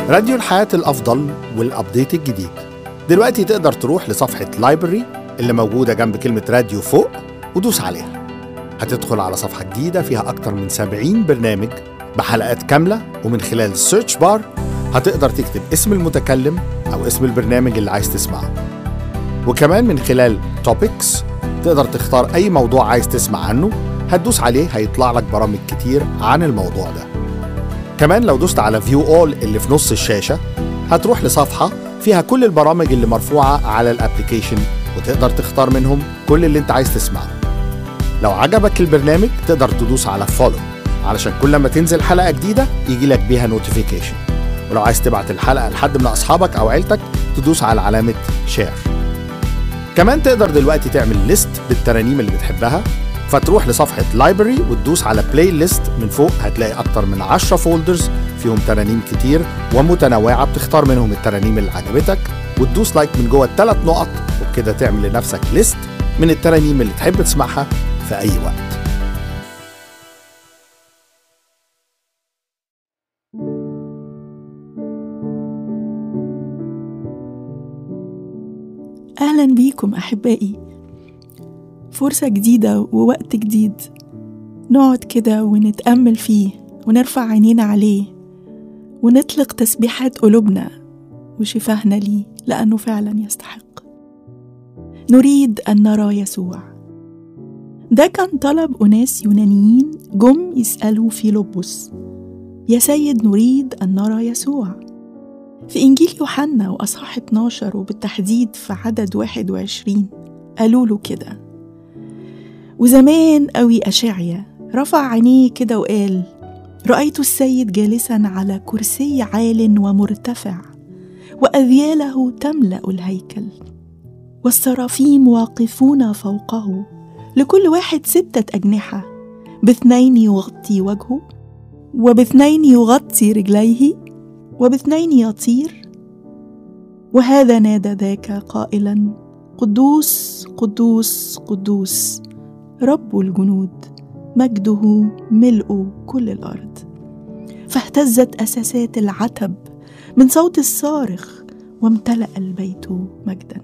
راديو الحياة الأفضل والأبديت الجديد دلوقتي تقدر تروح لصفحة لايبرري اللي موجودة جنب كلمة راديو فوق ودوس عليها هتدخل على صفحة جديدة فيها أكتر من 70 برنامج بحلقات كاملة ومن خلال السيرش بار هتقدر تكتب اسم المتكلم أو اسم البرنامج اللي عايز تسمعه وكمان من خلال توبكس تقدر تختار أي موضوع عايز تسمع عنه هتدوس عليه هيطلع لك برامج كتير عن الموضوع ده كمان لو دوست على فيو اول اللي في نص الشاشة هتروح لصفحة فيها كل البرامج اللي مرفوعة على الابليكيشن وتقدر تختار منهم كل اللي انت عايز تسمعه لو عجبك البرنامج تقدر تدوس على فولو علشان كل ما تنزل حلقة جديدة يجي لك بيها نوتيفيكيشن ولو عايز تبعت الحلقة لحد من أصحابك أو عيلتك تدوس على علامة شير كمان تقدر دلوقتي تعمل ليست بالترانيم اللي بتحبها فتروح لصفحة لايبرري وتدوس على بلاي ليست من فوق هتلاقي أكتر من 10 فولدرز فيهم ترانيم كتير ومتنوعة بتختار منهم الترانيم اللي عجبتك وتدوس لايك من جوه الثلاث نقط وبكده تعمل لنفسك ليست من الترانيم اللي تحب تسمعها في أي وقت أهلا بيكم أحبائي فرصة جديدة ووقت جديد نقعد كده ونتأمل فيه ونرفع عينينا عليه ونطلق تسبيحات قلوبنا وشفاهنا ليه لأنه فعلا يستحق نريد أن نرى يسوع ده كان طلب أناس يونانيين جم يسألوا فيلبس يا سيد نريد أن نرى يسوع في إنجيل يوحنا وأصحاح 12 وبالتحديد في عدد 21 قالوا له كده وزمان قوي أشعيا رفع عينيه كده وقال رأيت السيد جالسا على كرسي عال ومرتفع وأذياله تملأ الهيكل والسرافيم واقفون فوقه لكل واحد ستة أجنحة باثنين يغطي وجهه وباثنين يغطي رجليه وباثنين يطير وهذا نادى ذاك قائلا قدوس قدوس قدوس رب الجنود مجده ملء كل الارض فاهتزت اساسات العتب من صوت الصارخ وامتلا البيت مجدا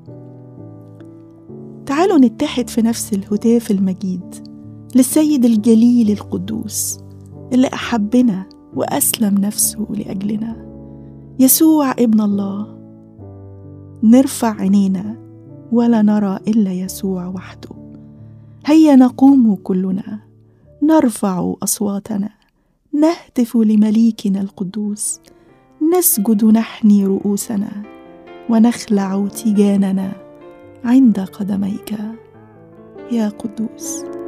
تعالوا نتحد في نفس الهتاف المجيد للسيد الجليل القدوس اللي احبنا واسلم نفسه لاجلنا يسوع ابن الله نرفع عينينا ولا نرى الا يسوع وحده هيا نقوم كلنا نرفع اصواتنا نهتف لمليكنا القدوس نسجد نحني رؤوسنا ونخلع تيجاننا عند قدميك يا قدوس